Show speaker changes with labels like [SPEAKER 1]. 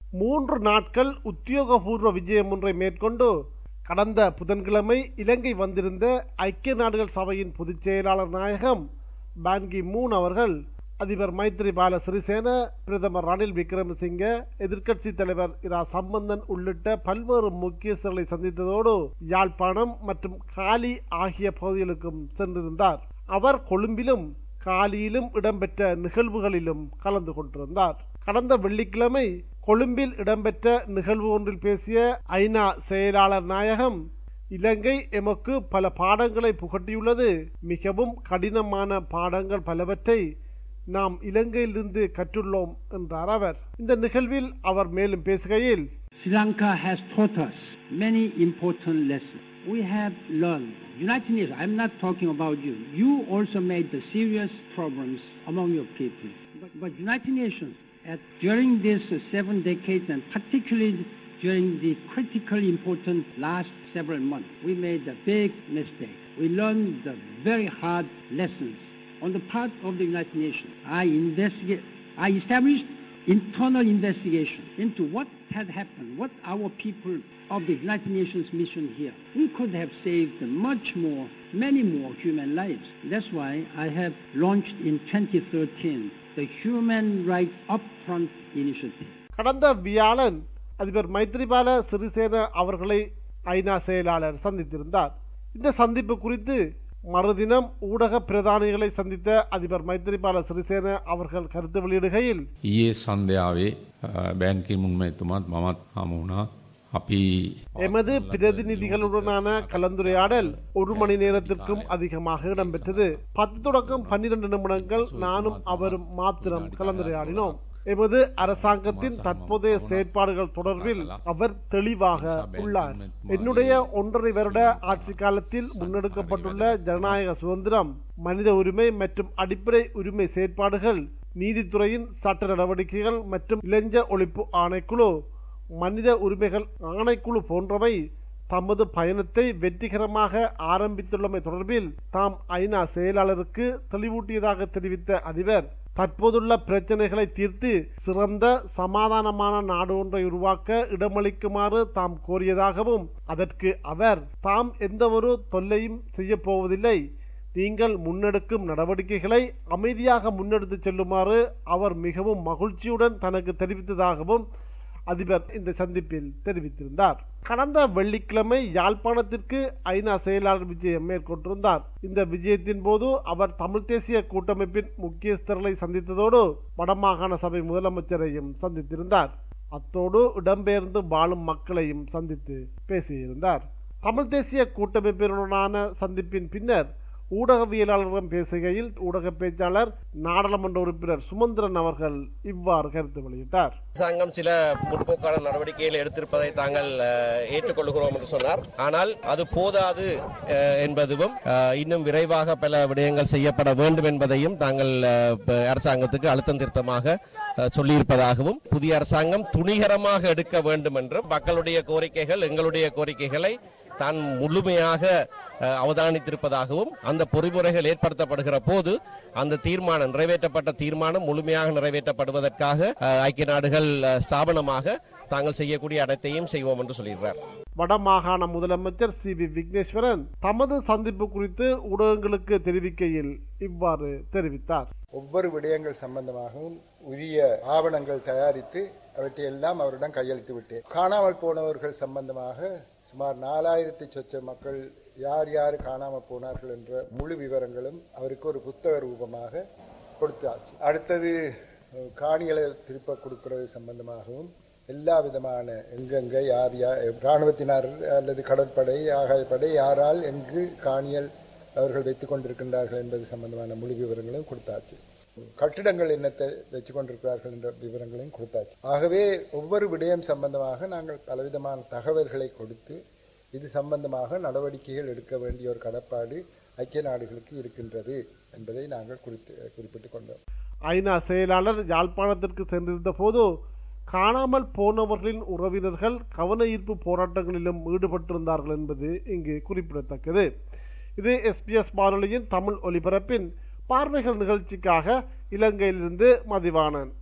[SPEAKER 1] மூன்று நாட்கள் உத்தியோகபூர்வ விஜயம் ஒன்றை மேற்கொண்டு கடந்த புதன்கிழமை இலங்கை வந்திருந்த ஐக்கிய நாடுகள் சபையின் பொதுச் செயலாளர் நாயகம் பான்கி மூன் அவர்கள் அதிபர் மைத்ரிபால சிறிசேன பிரதமர் ரணில் விக்ரமசிங்க எதிர்க்கட்சி தலைவர் இரா சம்பந்தன் உள்ளிட்ட பல்வேறு முக்கியஸ்தர்களை சந்தித்ததோடு யாழ்ப்பாணம் மற்றும் காலி ஆகிய பகுதிகளுக்கும் சென்றிருந்தார் அவர் கொழும்பிலும் காலியிலும் இடம்பெற்ற நிகழ்வுகளிலும் கலந்து கொண்டிருந்தார் கடந்த வெள்ளிக்கிழமை கொழும்பில் இடம்பெற்ற நிகழ்வு ஒன்றில் பேசிய ஐநா செயலாளர் நாயகம் இலங்கை எமக்கு பல பாடங்களை புகட்டியுள்ளது மிகவும் கடினமான பாடங்கள் பலவற்றை நாம் இலங்கையிலிருந்து கற்றுள்ளோம் என்றார் அவர் இந்த நிகழ்வில் அவர் மேலும் பேசுகையில்
[SPEAKER 2] Sri Lanka has taught us many important lessons. We have learned. United Nations, I'm not talking about you. You also made the serious problems among your people. But, but United Nations, at, during these uh, seven decades and particularly during the critically important last several months, we made a big mistake. We learned the very hard lessons on the part of the United Nations. I investigate, I established internal investigation into what had happened, what our people of the United Nations mission here. We could have saved much more, many more human lives. That's why I have launched in 2013 the Human Rights Upfront Initiative.
[SPEAKER 1] கடந்த வியாழன் அதிபர் மைத்ரிபால சிறிசேன அவர்களை ஐநா செயலாளர் சந்தித்திருந்தார் இந்த சந்திப்பு குறித்து மறுதினம் ஊடக பிரதானிகளை சந்தித்த அதிபர் மைத்ரிபால சிறிசேன அவர்கள் கருத்து வெளியிடுகையில்
[SPEAKER 3] ඊයේ සන්ධ්‍යාවේ බෑන්කිමුන්ම එතුමත් මමත් හමුණා අපි
[SPEAKER 1] எமது பிரதிநிதிகளுடனான கலந்துரையாடல் ஒரு மணி நேரத்திற்கும் அதிகமாக இடம்பெற்றது பத்து தொடக்கம் பன்னிரண்டு நிமிடங்கள் நானும் அவரும் மாத்திரம் கலந்துரையாடினோம் எமது அரசாங்கத்தின் தற்போதைய செயற்பாடுகள் தொடர்பில் அவர் தெளிவாக உள்ளார் என்னுடைய ஒன்றரை வருட ஆட்சி காலத்தில் முன்னெடுக்கப்பட்டுள்ள ஜனநாயக சுதந்திரம் மனித உரிமை மற்றும் அடிப்படை உரிமை செயற்பாடுகள் நீதித்துறையின் சட்ட நடவடிக்கைகள் மற்றும் இளைஞ ஒழிப்பு ஆணைக்குழு மனித உரிமைகள் ஆணைக்குழு போன்றவை தமது பயணத்தை வெற்றிகரமாக ஆரம்பித்துள்ளமை தொடர்பில் தாம் ஐநா செயலாளருக்கு தெளிவூட்டியதாக தெரிவித்த அதிபர் தற்போதுள்ள பிரச்சனைகளை தீர்த்து சிறந்த சமாதானமான நாடு ஒன்றை உருவாக்க இடமளிக்குமாறு தாம் கோரியதாகவும் அதற்கு அவர் தாம் எந்தவொரு தொல்லையும் செய்யப் போவதில்லை நீங்கள் முன்னெடுக்கும் நடவடிக்கைகளை அமைதியாக முன்னெடுத்து செல்லுமாறு அவர் மிகவும் மகிழ்ச்சியுடன் தனக்கு தெரிவித்ததாகவும் அதிபர் இந்த சந்திப்பில் தெரிவித்திருந்தார் கடந்த வெள்ளிக்கிழமை யாழ்ப்பாணத்திற்கு ஐநா செயலாளர் விஜயம் மேற்கொண்டிருந்தார் இந்த விஜயத்தின் போது அவர் தமிழ் தேசிய கூட்டமைப்பின் முக்கியஸ்தர்களை சந்தித்ததோடு வடமாகாண சபை முதலமைச்சரையும் சந்தித்திருந்தார் அத்தோடு இடம்பெயர்ந்து வாழும் மக்களையும் சந்தித்து பேசியிருந்தார் தமிழ் தேசிய கூட்டமைப்பினருடனான சந்திப்பின் பின்னர் ஊடகவியலாளரிடம் பேசுகையில் ஊடக பேச்சாளர் நாடாளுமன்ற உறுப்பினர் சுமந்திரன் அவர்கள் இவ்வாறு கருத்து வெளியிட்டார்
[SPEAKER 4] அரசாங்கம் சில முற்போக்கான நடவடிக்கைகள் எடுத்திருப்பதை தாங்கள் அஹ், ஏற்றுக்கொள்கிறோம் என்று சொன்னார் ஆனால் அது போதாது அஹ், என்பதும் அஹ், இன்னும் விரைவாக பல விடயங்கள் செய்யப்பட வேண்டும் என்பதையும் தாங்கள் அஹ், ப- அரசாங்கத்துக்கு அழுத்தம் திருத்தமாக அஹ், சொல்லியிருப்பதாகவும் புதிய அரசாங்கம் துணிகரமாக எடுக்க வேண்டும் என்றும் மக்களுடைய கோரிக்கைகள் எங்களுடைய கோரிக்கைகளை தான் முழுமையாக அஹ், அவதானித்திருப்பதாகவும் அந்த பொறிமுறைகள் ஏற்படுத்தப்படுகிற போது அந்த தீர்மானம் நிறைவேற்றப்பட்ட தீர்மானம் முழுமையாக நிறைவேற்றப்படுவதற்காக அஹ், ஐக்கிய நாடுகள் அஹ், ஸ்தாபனமாக தாங்கள் செய்யக்கூடிய அனைத்தையும் செய்வோம் என்று சொல்லியிருக்கிறார்
[SPEAKER 1] வடமாகாண முதலமைச்சர் சி வி விக்னேஸ்வரன் தமது சந்திப்பு குறித்து ஊடகங்களுக்கு தெரிவிக்கையில் இவ்வாறு தெரிவித்தார்
[SPEAKER 5] ஒவ்வொரு விடயங்கள் சம்பந்தமாகவும் உரிய ஆவணங்கள் தயாரித்து அவற்றையெல்லாம் அவரிடம் கையளித்து விட்டேன் காணாமல் போனவர்கள் சம்பந்தமாக சுமார் நாலாயிரத்தி சொச்ச மக்கள் யார் யார் காணாமல் போனார்கள் என்ற முழு விவரங்களும் அவருக்கு ஒரு புத்தக ரூபமாக கொடுத்தாச்சு அடுத்தது அஹ், காணிகளை திருப்ப கொடுக்கிறது சம்பந்தமாகவும் எல்லா விதமான எங்கெங்க யார் யார் இராணுவத்தினர் அல்லது கடற்படை ஆகாயப்படை யாரால் எங்கு காணியல் அவர்கள் வைத்துக் கொண்டிருக்கின்றார்கள் என்பது சம்பந்தமான முழு விவரங்களும் கொடுத்தாச்சு கட்டிடங்கள் என்னத்தை வச்சு கொண்டிருக்கிறார்கள் என்ற விவரங்களையும் கொடுத்தாச்சு ஆகவே ஒவ்வொரு விடயம் சம்பந்தமாக நாங்கள் பலவிதமான தகவல்களை கொடுத்து இது சம்பந்தமாக நடவடிக்கைகள் எடுக்க வேண்டிய ஒரு கடப்பாடு ஐக்கிய நாடுகளுக்கு இருக்கின்றது என்பதை நாங்கள் குறித்து குறிப்பிட்டுக் கொண்டோம்
[SPEAKER 1] ஐநா செயலாளர் யாழ்ப்பாணத்திற்கு சென்றிருந்த போது காணாமல் போனவர்களின் உறவினர்கள் கவன ஈர்ப்பு போராட்டங்களிலும் ஈடுபட்டிருந்தார்கள் என்பது இங்கு குறிப்பிடத்தக்கது இது எஸ்பிஎஸ் வானொலியின் தமிழ் ஒலிபரப்பின் பார்வைகள் நிகழ்ச்சிக்காக இலங்கையிலிருந்து மதிவாணன்